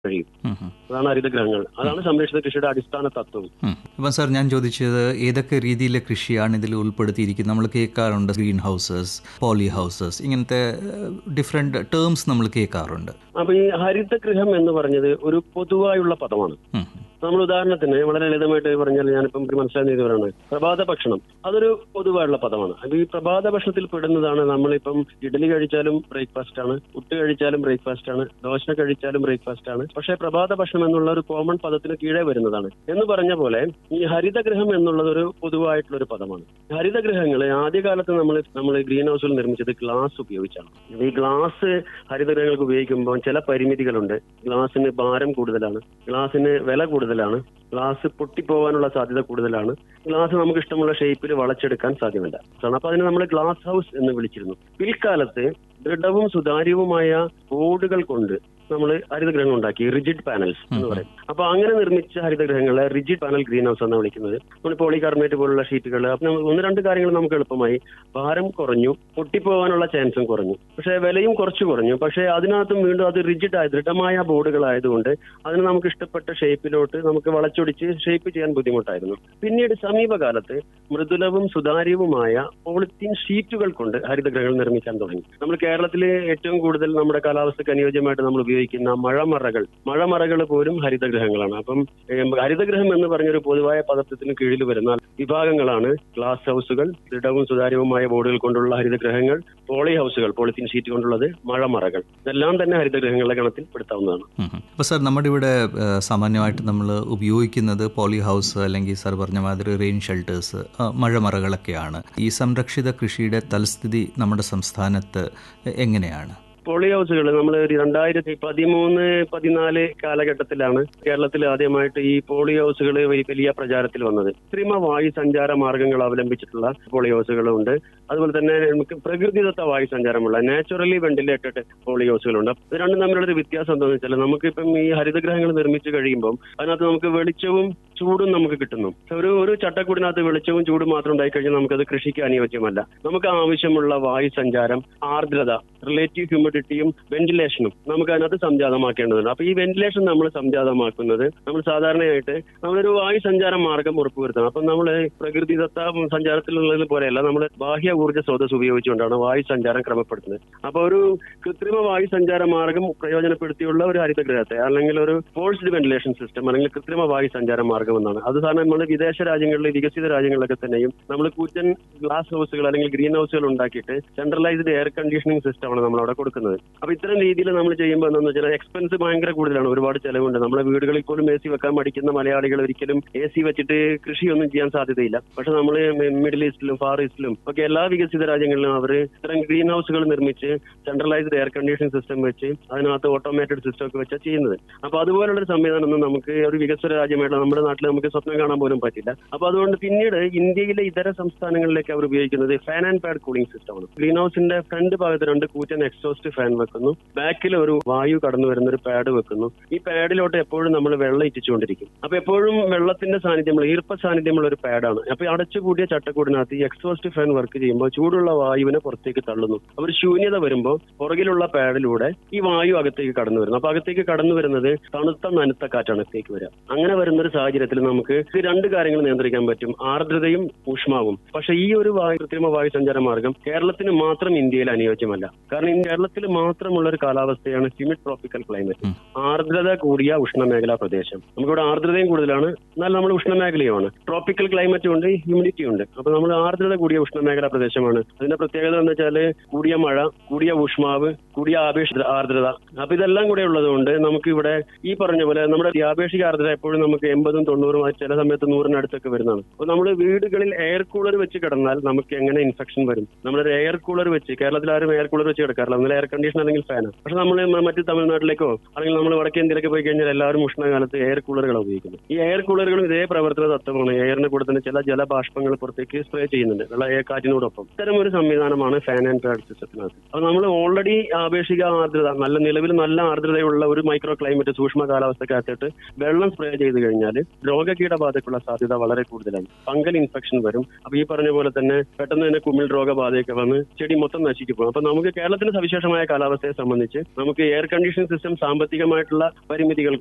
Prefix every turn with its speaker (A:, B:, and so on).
A: കഴിയും
B: ഉം, ഉം.
A: അതാണ് ഹരിതഗ്രഹങ്ങൾ അതാണ് സംരക്ഷിത കൃഷിയുടെ അടിസ്ഥാന തത്വം
B: ഉം. ഇപ്പം സാർ ഞാൻ ചോദിച്ചത് ഏതൊക്കെ രീതിയിലെ കൃഷിയാണ് ഇതിൽ ഉൾപ്പെടുത്തിയിരിക്കുന്നത് നമ്മൾ കേൾക്കാറുണ്ട് ഗ്രീൻ ഹൗസസ് പോളി ഹൗസസ് ഇങ്ങനത്തെ ഡിഫറെൻറ്റ് ടേംസ് നമ്മൾ കേൾക്കാറുണ്ട്
A: അപ്പൊ ഈ ഹരിതഗൃഹം എന്ന് പറഞ്ഞത് ഒരു പൊതുവായുള്ള പദമാണ്
B: ഉം,
A: നമ്മൾ ഉദാഹരണത്തിന് വളരെ ലളിതമായിട്ട് പറഞ്ഞാൽ ഞാനിപ്പം മനസ്സിലായ ഇതുവരാണ് പ്രഭാത ഭക്ഷണം അതൊരു പൊതുവായുള്ള പദമാണ് അപ്പൊ ഈ പ്രഭാത ഭക്ഷണത്തിൽ പെടുന്നതാണ് നമ്മളിപ്പം ഇഡലി കഴിച്ചാലും ബ്രേക്ക്ഫാസ്റ്റ് ആണ് പുട്ട് കഴിച്ചാലും ബ്രേക്ക്ഫാസ്റ്റ് ആണ് ദോശ കഴിച്ചാലും ബ്രേക്ക്ഫാസ്റ്റ് ആണ് പക്ഷേ പ്രഭാത ഭക്ഷണം എന്നുള്ള ഒരു കോമൺ പദത്തിന് കീഴേ വരുന്നതാണ് എന്ന് പറഞ്ഞ പോലെ ഈ ഹരിതഗൃഹം എന്നുള്ളത് ഒരു പൊതുവായിട്ടുള്ള ഒരു പദമാണ് ഹരിതഗൃഹങ്ങൾ ആദ്യകാലത്ത് നമ്മൾ നമ്മൾ ഗ്രീൻ ഹൗസിൽ നിർമ്മിച്ചത് ഗ്ലാസ് ഉപയോഗിച്ചാണ് ഈ ഗ്ലാസ് ഹരിതഗൃഹങ്ങൾക്ക് ഉപയോഗിക്കുമ്പോൾ ചില പരിമിതികളുണ്ട് ഗ്ലാസിന് ഭാരം കൂടുതലാണ് ഗ്ലാസിന് വില കൂടുതലാണ് ഗ്ലാസ് പൊട്ടിപ്പോവാനുള്ള സാധ്യത കൂടുതലാണ് ഗ്ലാസ് നമുക്ക് ഇഷ്ടമുള്ള ഷേപ്പിൽ വളച്ചെടുക്കാൻ സാധ്യമല്ല അപ്പൊ അതിന് നമ്മൾ ഗ്ലാസ് ഹൗസ് എന്ന് വിളിച്ചിരുന്നു പിൽക്കാലത്ത് ദൃഢവും സുതാര്യവുമായ ബോർഡുകൾ കൊണ്ട് നമ്മൾ ഹരിതഗ്രഹങ്ങൾ ഉണ്ടാക്കി റിജിഡ് പാനൽസ് എന്ന് പറയും അപ്പൊ അങ്ങനെ നിർമ്മിച്ച ഹരിതഗ്രഹങ്ങളെ റിജിഡ് പാനൽ ഗ്രീൻ ഹൗസ് എന്നാണ് വിളിക്കുന്നത് നമ്മൾ പോളികാർബണേറ്റ് പോലുള്ള ഷീറ്റുകൾ അപ്പൊ നമ്മൾ ഒന്ന് രണ്ട് കാര്യങ്ങൾ നമുക്ക് എളുപ്പമായി ഭാരം കുറഞ്ഞു പൊട്ടിപ്പോകാനുള്ള ചാൻസും കുറഞ്ഞു പക്ഷേ വിലയും കുറച്ച് കുറഞ്ഞു പക്ഷേ അതിനകത്തും വീണ്ടും അത് റിജിഡ് ആയ ദൃഢമായ ബോർഡുകളായതുകൊണ്ട് അതിന് നമുക്ക് ഇഷ്ടപ്പെട്ട ഷേപ്പിലോട്ട് നമുക്ക് വളച്ചൊടിച്ച് ഷേപ്പ് ചെയ്യാൻ ബുദ്ധിമുട്ടായിരുന്നു പിന്നീട് സമീപകാലത്ത് മൃദുലവും സുതാര്യവുമായ പോളിത്തീൻ ഷീറ്റുകൾ കൊണ്ട് ഹരിതഗ്രഹങ്ങൾ നിർമ്മിക്കാൻ തുടങ്ങി നമ്മൾ കേരളത്തിൽ ഏറ്റവും കൂടുതൽ നമ്മുടെ കാലാവസ്ഥയ്ക്ക് അനുയോജ്യമായിട്ട് നമ്മൾ ഉപയോഗിക്കുന്ന മഴമറകൾ മഴമറകൾ പോലും ഹരിതഗ്രഹങ്ങളാണ് അപ്പം ഏം, ഹരിതഗ്രഹം എന്ന് പറഞ്ഞൊരു പൊതുവായ പദത്തിന് കീഴിൽ വരുന്ന വിഭാഗങ്ങളാണ് ഗ്ലാസ് ഹൗസുകൾ ദൃഢവും സുതാര്യവുമായ ബോർഡുകൾ കൊണ്ടുള്ള ഹരിതഗ്രഹങ്ങൾ പോളി ഹൗസുകൾ പോളിത്തീൻ ഷീറ്റ് കൊണ്ടുള്ളത് മഴമറകൾ ഇതെല്ലാം തന്നെ ഹരിതഗ്രഹങ്ങളുടെ ഗണത്തിൽ പെടുത്താവുന്നതാണ്
B: അപ്പോൾ സാർ നമ്മുടെ ഇവിടെ ആ, സാമാന്യമായിട്ട് നമ്മൾ ഉപയോഗിക്കുന്നത് പോളി ഹൗസ് അല്ലെങ്കിൽ സാർ പറഞ്ഞ മാതിരി റെയിൻ ഷെൽട്ടേഴ്സ് മഴമറകളൊക്കെയാണ് ഈ സംരക്ഷിത കൃഷിയുടെ തൽസ്ഥിതി നമ്മുടെ സംസ്ഥാനത്ത് എങ്ങനെയാണ്
A: പോളി ഹൗസുകൾ നമ്മൾ ഒരു രണ്ടായിരത്തി പതിമൂന്ന് പതിനാല് കാലഘട്ടത്തിലാണ് കേരളത്തിൽ ആദ്യമായിട്ട് ഈ പോളി ഹൗസുകൾ വലിയ പ്രചാരത്തിൽ വന്നത് കൃത്രിമ വായു സഞ്ചാര മാർഗങ്ങൾ അവലംബിച്ചിട്ടുള്ള പോളി ഹൗസുകളുണ്ട് അതുപോലെ തന്നെ നമുക്ക് പ്രകൃതിദത്ത വായു സഞ്ചാരമുള്ള നാച്ചുറലി വെന്റിലേറ്റഡ് പോളി ഹൗസുകളുണ്ട് ഇത് രണ്ടും തമ്മിലുള്ള ഒരു വ്യത്യാസം എന്താണെന്ന് വെച്ചാൽ നമുക്കിപ്പം ഈ ഹരിതഗ്രഹങ്ങൾ നിർമ്മിച്ചു കഴിയുമ്പോൾ അതിനകത്ത് നമുക്ക് വെളിച്ചവും ചൂടും നമുക്ക് കിട്ടുന്നു ഒരു ഒരു ചട്ടക്കൂടിനകത്ത് വെളിച്ചവും ചൂടും മാത്രം ഉണ്ടായി കഴിഞ്ഞാൽ നമുക്കത് കൃഷിക്ക് അനുയോജ്യമല്ല നമുക്ക് ആവശ്യമുള്ള വായു സഞ്ചാരം ആർദ്രത റിലേറ്റീവ് ഹ്യൂമിഡിറ്റിയും വെന്റിലേഷനും നമുക്ക് അതിനകത്ത് സംജാതമാക്കേണ്ടതുണ്ട് അപ്പൊ ഈ വെന്റിലേഷൻ നമ്മൾ സംജാതമാക്കുന്നത് നമ്മൾ സാധാരണയായിട്ട് നമ്മളൊരു വായു സഞ്ചാര മാർഗം ഉറപ്പുവരുത്തണം അപ്പൊ നമ്മൾ പ്രകൃതിദത്ത സഞ്ചാരത്തിലുള്ളത് പോലെയല്ല നമ്മൾ ബാഹ്യ ഊർജ്ജ സ്രോതസ് ഉപയോഗിച്ചുകൊണ്ടാണ് വായു സഞ്ചാരം ക്രമപ്പെടുത്തുന്നത് അപ്പൊ ഒരു കൃത്രിമ വായു സഞ്ചാര മാർഗം പ്രയോജനപ്പെടുത്തിയുള്ള ഒരു ഹരിതഗ്രഹത്തെ അല്ലെങ്കിൽ ഒരു ഫോഴ്സ്ഡ് വെന്റിലേഷൻ സിസ്റ്റം അല്ലെങ്കിൽ കൃത്രിമ വായു സഞ്ചാര മാർഗം എന്നാണ് അത് സാധാരണ നമ്മൾ വിദേശ രാജ്യങ്ങളിൽ വികസിത രാജ്യങ്ങളിലൊക്കെ തന്നെയും നമ്മൾ കൂറ്റൻ ഗ്ലാസ് ഹൗസുകൾ അല്ലെങ്കിൽ ഗ്രീൻ ഹൗസുകൾ ഉണ്ടാക്കിയിട്ട് സെൻട്രലൈസ്ഡ് എയർ കണ്ടീഷനിങ് സിസ്റ്റമാണ് നമ്മൾ അവിടെ കൊടുക്കുന്നത് അപ്പൊ ഇത്തരം രീതിയിൽ നമ്മൾ ചെയ്യുമ്പോൾ എന്താണെന്ന് വെച്ചാൽ എക്സ്പെൻസ് ഭയങ്കര കൂടുതലാണ് ഒരുപാട് ചെലവുണ്ട് നമ്മുടെ വീടുകളിൽ പോലും എ സി വെക്കാൻ മടിക്കുന്ന മലയാളികൾ ഒരിക്കലും എ സി വെച്ചിട്ട് കൃഷിയൊന്നും ചെയ്യാൻ സാധ്യതയില്ല പക്ഷെ നമ്മൾ മിഡിൽ ഈസ്റ്റിലും ഫാർ ഈസ്റ്റിലും ഒക്കെ എല്ലാ വികസിത രാജ്യങ്ങളിലും അവർ ഇത്തരം ഗ്രീൻ ഹൗസുകൾ നിർമ്മിച്ച് സെൻട്രലൈസ്ഡ് എയർ കണ്ടീഷനിങ് സിസ്റ്റം വെച്ച് അതിനകത്ത് ഓട്ടോമേറ്റഡ് സിസ്റ്റം ഒക്കെ വെച്ചാൽ ചെയ്യുന്നത് അപ്പൊ അതുപോലുള്ള ഒരു സംവിധാനം ഒന്നും നമുക്ക് ഒരു വികസ്വര രാജ്യമായിട്ട് നമ്മുടെ നാട്ടിൽ നമുക്ക് സ്വപ്നം കാണാൻ പോലും പറ്റില്ല അപ്പൊ അതുകൊണ്ട് പിന്നീട് ഇന്ത്യയിലെ ഇതര സംസ്ഥാനങ്ങളിലേക്ക് അവർ ഉപയോഗിക്കുന്നത് ഫാൻ ആൻഡ് പാഡ് കൂളിംഗ് സിസ്റ്റമാണ് ഗ്രീൻ ഹൗസിന്റെ ഫ്രണ്ട് ഭാഗത്ത് രണ്ട് കൂറ്റൻ എക്സോസ്റ്റ് ഫാൻ വെക്കുന്നു ബാക്കിൽ ഒരു വായു കടന്നു വരുന്ന ഒരു പാഡ് വെക്കുന്നു ഈ പാഡിലോട്ട് എപ്പോഴും നമ്മൾ വെള്ളം ഇറ്റിച്ചുകൊണ്ടിരിക്കും അപ്പൊ എപ്പോഴും വെള്ളത്തിന്റെ സാന്നിധ്യമുള്ള ഈർപ്പ സാന്നിധ്യമുള്ള ഒരു പാഡാണ് അപ്പൊ ഈ അടച്ചുകൂടിയ ചട്ടക്കൂടിനകത്ത് ഈ എക്സോസ്റ്റ് ഫാൻ വർക്ക് ചെയ്യുമ്പോൾ ചൂടുള്ള വായുവിനെ പുറത്തേക്ക് തള്ളുന്നു അപ്പൊ ഒരു ശൂന്യത വരുമ്പോൾ പുറകിലുള്ള പാഡിലൂടെ ഈ വായു അകത്തേക്ക് കടന്നു വരുന്നു അപ്പൊ അകത്തേക്ക് കടന്നു വരുന്നത് തണുത്ത നനുത്ത കാറ്റാണ് അകത്തേക്ക് വരിക അങ്ങനെ വരുന്ന ഒരു സാഹചര്യത്തിൽ നമുക്ക് ഇത് രണ്ട് കാര്യങ്ങൾ നിയന്ത്രിക്കാൻ പറ്റും ആർദ്രതയും ഊഷ്മാവും പക്ഷെ ഈ ഒരു വായു കൃത്രിമ വായു സഞ്ചാര മാർഗം കേരളത്തിന് മാത്രം ഇന്ത്യയിൽ അനുയോജ്യമല്ല കാരണം ഈ കേരളത്തിൽ മാത്രമുള്ള ഒരു കാലാവസ്ഥയാണ് ഹ്യൂമിഡ് ട്രോപ്പിക്കൽ ക്ലൈമറ്റ് ആർദ്രത കൂടിയ ഉഷ്ണമേഖലാ പ്രദേശം നമുക്കിവിടെ ആർദ്രതയും കൂടുതലാണ് എന്നാൽ നമ്മൾ ഉഷ്ണമേഖലയുമാണ് ട്രോപ്പിക്കൽ ക്ലൈമറ്റും ഉണ്ട് ഹ്യൂമിഡിറ്റി ഉണ്ട് അപ്പൊ നമ്മൾ ആർദ്രത കൂടിയ ഉഷ്ണമേഖലാ പ്രദേശമാണ് അതിന്റെ പ്രത്യേകത എന്ന് വെച്ചാൽ കൂടിയ മഴ കൂടിയ ഊഷ്മാവ് കൂടിയ ആപേക്ഷിക ആർദ്രത അപ്പൊ ഇതെല്ലാം കൂടെ ഉള്ളതുകൊണ്ട് നമുക്ക് ഇവിടെ ഈ പറഞ്ഞ പോലെ നമ്മുടെ ഈ ആപേക്ഷിക ആർദ്രത എപ്പോഴും നമുക്ക് എൺപതും തൊണ്ണൂറും ആ ചില സമയത്ത് നൂറിനടുത്തൊക്കെ വരുന്നതാണ് അപ്പൊ നമ്മൾ വീടുകളിൽ എയർ കൂളർ വെച്ച് കിടന്നാൽ നമുക്ക് എങ്ങനെ ഇൻഫെക്ഷൻ വരും നമ്മളൊരു എയർ കൂളർ വെച്ച് കേരളത്തിൽ ആരും എയർ കൂളർ വെച്ച് കിടക്കാറില്ല ഒന്നിൽ എയർ കണ്ടീഷൻ അല്ലെങ്കിൽ ഫാൻ പക്ഷെ നമ്മൾ മറ്റു തമിഴ്നാട്ടിലേക്കോ അല്ലെങ്കിൽ നമ്മൾ വടക്കേ ഇന്ത്യയിലേക്ക് പോയി കഴിഞ്ഞാൽ എല്ലാവരും ഉഷ്ണകാലത്ത് എയർ കൂളറുകളാണ് ഉപയോഗിക്കുന്നത് ഈ എയർ കൂളറുകളും ഇതേ പ്രവർത്തന തത്വമാണ് എയറിന് കൂടെ തന്നെ ചില ജലബാഷ്പങ്ങൾ പുറത്തേക്ക് സ്പ്രേ ചെയ്യുന്നുണ്ട് വെള്ള എയർ കാറ്റിനോടൊപ്പം ഇത്തരം ഒരു സംവിധാനമാണ് ഫാൻ ആൻഡ് പാഡ് സിസ്റ്റത്തിനകത്ത് അപ്പൊ നമ്മൾ ഓൾറെഡി ആപേക്ഷിക ആർദ്രത നല്ല നിലവിൽ നല്ല ആർദ്രതയുള്ള ഒരു മൈക്രോ ക്ലൈമറ്റ് സൂക്ഷ്മ കാലാവസ്ഥക്കകത്തിട്ട് വെള്ളം സ്പ്രേ ചെയ്ത് കഴിഞ്ഞാൽ രോഗകീടബാധയ്ക്കുള്ള സാധ്യത വളരെ കൂടുതലാണ് ഫംഗൽ ഇൻഫെക്ഷൻ വരും അപ്പൊ ഈ പറഞ്ഞ പോലെ തന്നെ പെട്ടെന്ന് തന്നെ കുമിൾ രോഗബാധയൊക്കെ വന്ന് ചെടി മൊത്തം നശിച്ചു പോകും അപ്പൊ നമുക്ക് കേരളത്തിന് സവിശേഷമായ കാലാവസ്ഥയെ സംബന്ധിച്ച് നമുക്ക് എയർ കണ്ടീഷൻ സിസ്റ്റം സാമ്പത്തികമായിട്ടുള്ള പരിമിതികൾ